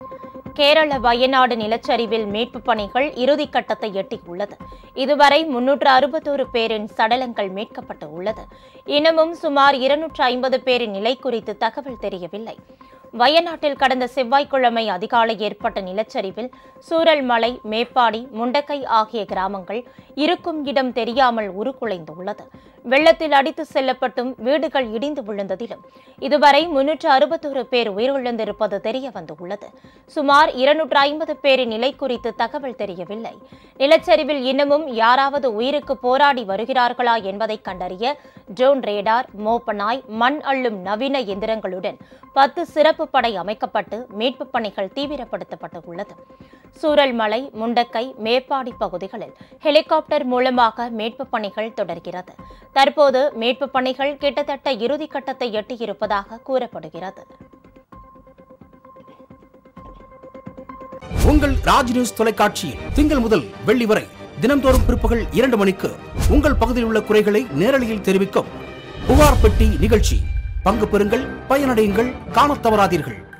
கேரள வயநாடு நிலச்சரிவில் மீட்புப் பணிகள் இறுதிக்கட்டத்தை எட்டியுள்ளது இதுவரை முன்னூற்று அறுபத்தோரு பேரின் சடலங்கள் மீட்கப்பட்டு உள்ளது இன்னமும் சுமார் இருநூற்று ஐம்பது பேரின் நிலை குறித்து தகவல் தெரியவில்லை வயநாட்டில் கடந்த செவ்வாய்க்கிழமை அதிகாலை ஏற்பட்ட நிலச்சரிவில் சூரல்மலை மேப்பாடி முண்டக்கை ஆகிய கிராமங்கள் இருக்கும் இடம் தெரியாமல் உருக்குலைந்துள்ளது வெள்ளத்தில் அடித்து செல்லப்பட்டும் வீடுகள் இடிந்து விழுந்ததிலும் இதுவரை முன்னூற்று அறுபத்தோரு பேர் உயிரிழந்திருப்பது தெரிய வந்துள்ளது சுமார் இருநூற்று ஐம்பது பேரின் நிலை குறித்து தகவல் தெரியவில்லை நிலச்சரிவில் இன்னமும் யாராவது உயிருக்கு போராடி வருகிறார்களா என்பதை கண்டறிய ட்ரோன் ரேடார் மோப்பனாய் மண் அள்ளும் நவீன எந்திரங்களுடன் பத்து சிறப்பு படை அமைக்கப்பட்டு மீட்புப் பணிகள் தீவிரப்படுத்தப்பட்டுள்ளது சூரல்மலை முண்டக்கை மேப்பாடி பகுதிகளில் ஹெலிகாப்டர் மூலமாக மீட்புப் பணிகள் தொடர்கிறது தற்போது மீட்புப் பணிகள் கிட்டத்தட்ட இறுதிக்கட்டத்தை எட்டியிருப்பதாக கூறப்படுகிறது உங்கள் ராஜ் நியூஸ் தொலைக்காட்சியில் திங்கள் முதல் வெள்ளி வரை தினம்தோறும் பிற்பகல் இரண்டு மணிக்கு உங்கள் பகுதியில் உள்ள குறைகளை நேரலையில் தெரிவிக்கும் புகார் பெட்டி நிகழ்ச்சி பங்கு பெறுங்கள் பயனடையுங்கள் காணத் தவறாதீர்கள்